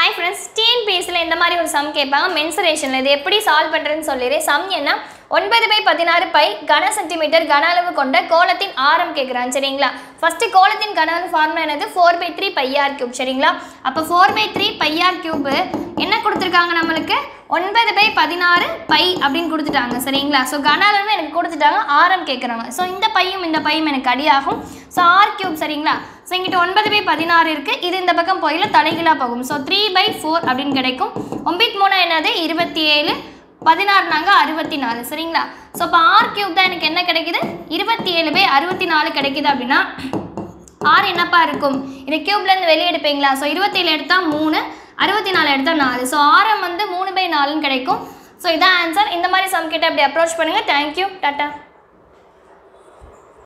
hi friends டிஎன்பிஎஸ்சியில் இந்த மாதிரி ஒரு சம் கேட்பாங்க மென்சுரேஷனில் இது எப்படி சால்வ் பண்ணுறதுன்னு சொல்லிடுறேன் சம் என்ன ஒன்பது பை பதினாறு பை கன சென்டிமீட்டர் கன அளவு கொண்ட கோலத்தின் ஆரம் கேட்குறான் சரிங்களா ஃபஸ்ட்டு கோலத்தின் கன அளவு ஃபார்முலா என்னது four by three pi r cube சரிங்களா அப்போ four by three pi r cube என்ன கொடுத்துருக்காங்க நம்மளுக்கு ஒன்பது பை பதினாறு பை அப்படின்னு கொடுத்துட்டாங்க சரிங்களா ஸோ கன அளவு எனக்கு கொடுத்துட்டாங்க ஆரம் கேட்குறாங்க ஸோ இந்த பையும் இந்த பையும் எனக்கு அடியாகும் ஸோ ஆர் கியூப் சரிங்களா ஸோ இங்கிட்ட ஒன்பது பை பதினாறு இருக்குது இது இந்த பக்கம் போயில தலைகீழாக போகும் ஸோ த்ரீ பை ஃபோர் அப்படின்னு கிடைக்கும் ஒம்பது மூணு என்னது இருபத்தி ஏழு பதினாறுனாங்க அறுபத்தி நாலு சரிங்களா ஸோ இப்போ ஆர் கியூப் தான் எனக்கு என்ன கிடைக்குது இருபத்தி ஏழு பை அறுபத்தி நாலு கிடைக்குது அப்படின்னா ஆர் என்னப்பா இருக்கும் இதை கியூப்லேருந்து வெளியே எடுப்பீங்களா ஸோ இருபத்தேழு எடுத்தால் மூணு அறுபத்தி நாலு எடுத்தால் நாலு ஸோ ஆரம் வந்து மூணு பை நாலுன்னு கிடைக்கும் ஸோ இதான் ஆன்சர் இந்த மாதிரி சம் கிட்ட அப்படி அப்ரோச் பண்ணுங்கள் தேங்க்யூ டாட்டா